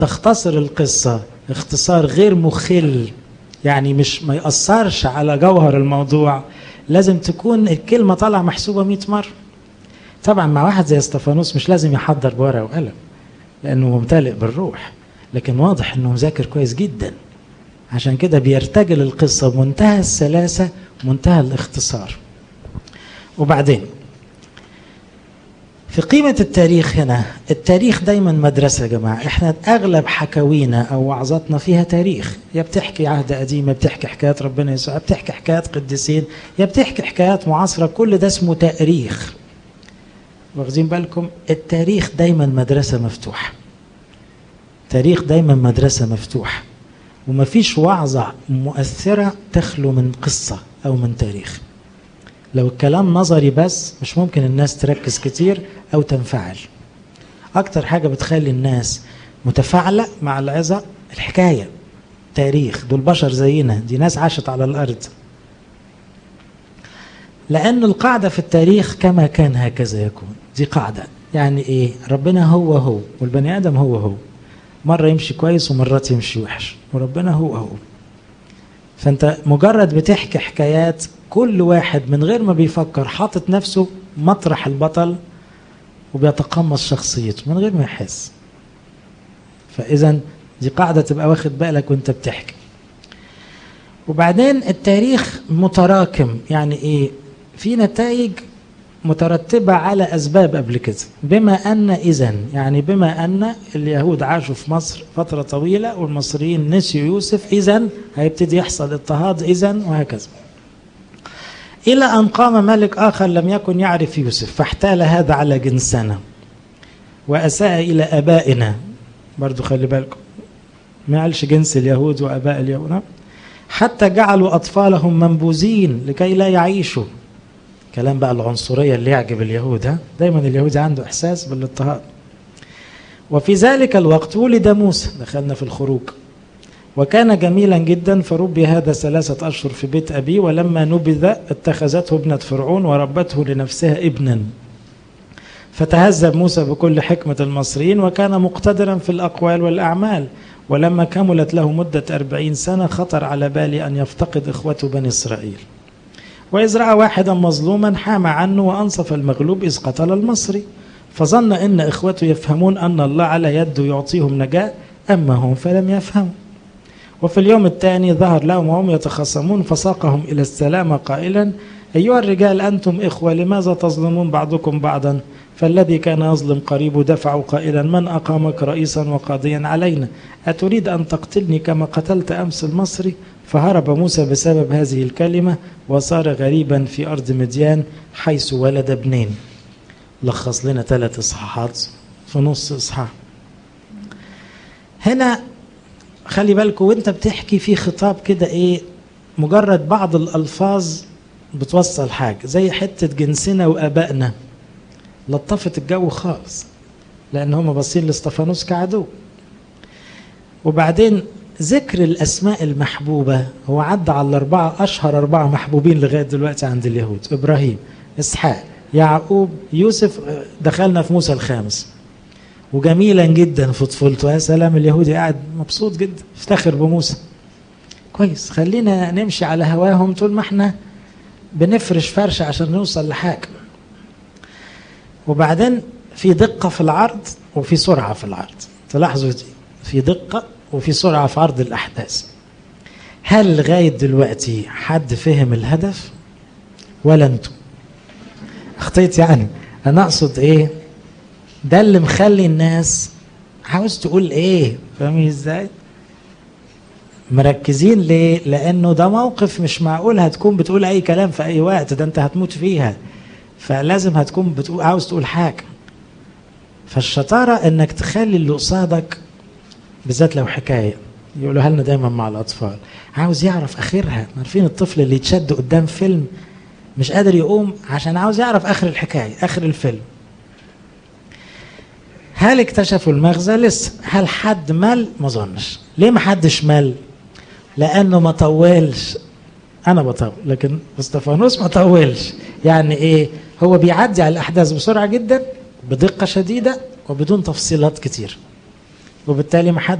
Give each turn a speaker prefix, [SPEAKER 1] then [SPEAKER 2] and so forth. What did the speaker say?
[SPEAKER 1] تختصر القصة اختصار غير مخل يعني مش ما يأثرش على جوهر الموضوع لازم تكون الكلمة طالعة محسوبة 100 مرة طبعا مع واحد زي استفانوس مش لازم يحضر بورقة وقلم لأنه ممتلئ بالروح لكن واضح أنه مذاكر كويس جدا عشان كده بيرتجل القصة بمنتهى السلاسة ومنتهى الاختصار وبعدين في قيمة التاريخ هنا التاريخ دايما مدرسة يا جماعة احنا اغلب حكاوينا او وعظاتنا فيها تاريخ يا بتحكي عهد قديم يا بتحكي حكايات ربنا يسوع يا بتحكي حكايات قديسين يا بتحكي حكايات معاصرة كل ده اسمه تاريخ واخدين بالكم التاريخ دايما مدرسة مفتوحة تاريخ دايما مدرسة مفتوحة ومفيش وعظة مؤثرة تخلو من قصة أو من تاريخ لو الكلام نظري بس مش ممكن الناس تركز كتير أو تنفعل أكتر حاجة بتخلي الناس متفاعلة مع العظة الحكاية تاريخ دول بشر زينا دي ناس عاشت على الأرض لأن القاعدة في التاريخ كما كان هكذا يكون دي قاعدة يعني إيه ربنا هو هو والبني آدم هو هو مرة يمشي كويس ومرات يمشي وحش وربنا هو هو فأنت مجرد بتحكي حكايات كل واحد من غير ما بيفكر حاطط نفسه مطرح البطل وبيتقمص شخصيته من غير ما يحس فإذا دي قاعدة تبقى واخد بالك وانت بتحكي وبعدين التاريخ متراكم يعني ايه في نتائج مترتبة على أسباب قبل كده بما أن إذا يعني بما أن اليهود عاشوا في مصر فترة طويلة والمصريين نسيوا يوسف إذا هيبتدي يحصل اضطهاد إذا وهكذا إلى أن قام ملك آخر لم يكن يعرف يوسف فاحتال هذا على جنسنا وأساء إلى أبائنا برضو خلي بالكم ما قالش جنس اليهود وأباء اليهود حتى جعلوا أطفالهم منبوذين لكي لا يعيشوا كلام بقى العنصرية اللي يعجب اليهود ها دايما اليهود عنده إحساس بالاضطهاد وفي ذلك الوقت ولد موسى دخلنا في الخروج وكان جميلا جدا فربي هذا ثلاثة أشهر في بيت أبيه ولما نبذ اتخذته ابنة فرعون وربته لنفسها ابنا فتهذب موسى بكل حكمة المصريين وكان مقتدرا في الأقوال والأعمال ولما كملت له مدة أربعين سنة خطر على بالي أن يفتقد إخوته بني إسرائيل وإذ رأى واحدا مظلوما حام عنه وأنصف المغلوب إذ قتل المصري فظن إن إخوته يفهمون أن الله على يده يعطيهم نجاة أما هم فلم يفهموا وفي اليوم الثاني ظهر لهم وهم يتخاصمون فساقهم إلى السلامة قائلا أيها الرجال أنتم إخوة لماذا تظلمون بعضكم بعضا فالذي كان يظلم قريبه دفعوا قائلا من أقامك رئيسا وقاضيا علينا أتريد أن تقتلني كما قتلت أمس المصري فهرب موسى بسبب هذه الكلمة وصار غريبا في أرض مديان حيث ولد ابنين لخص لنا ثلاث إصحاحات في نص إصحاح هنا خلي بالكم وانت بتحكي في خطاب كده ايه مجرد بعض الألفاظ بتوصل حاجة زي حتة جنسنا وآبائنا لطفت الجو خالص لأن هم باصين لاستفانوس كعدو وبعدين ذكر الأسماء المحبوبة هو عدى على الأربعة أشهر أربعة محبوبين لغاية دلوقتي عند اليهود إبراهيم إسحاق يعقوب يوسف دخلنا في موسى الخامس وجميلا جدا في طفولته يا سلام اليهودي قاعد مبسوط جدا افتخر بموسى كويس خلينا نمشي على هواهم طول ما احنا بنفرش فرشة عشان نوصل لحاجة وبعدين في دقة في العرض وفي سرعة في العرض تلاحظوا دي في دقة وفي سرعة في عرض الأحداث هل لغاية دلوقتي حد فهم الهدف ولا انتم اخطيت يعني انا اقصد ايه ده اللي مخلي الناس عاوز تقول ايه فاهمين ازاي مركزين ليه لانه ده موقف مش معقول هتكون بتقول اي كلام في اي وقت ده انت هتموت فيها فلازم هتكون بتقول عاوز تقول حاجه فالشطاره انك تخلي اللي قصادك بالذات لو حكايه يقولوها لنا دايما مع الاطفال عاوز يعرف اخرها عارفين الطفل اللي يتشد قدام فيلم مش قادر يقوم عشان عاوز يعرف اخر الحكايه اخر الفيلم هل اكتشفوا المغزى لسه هل حد مل ما اظنش ليه ما حدش مل لانه ما طولش انا بطول لكن استفانوس ما طولش يعني ايه هو بيعدي على الاحداث بسرعه جدا بدقه شديده وبدون تفصيلات كتير وبالتالي ما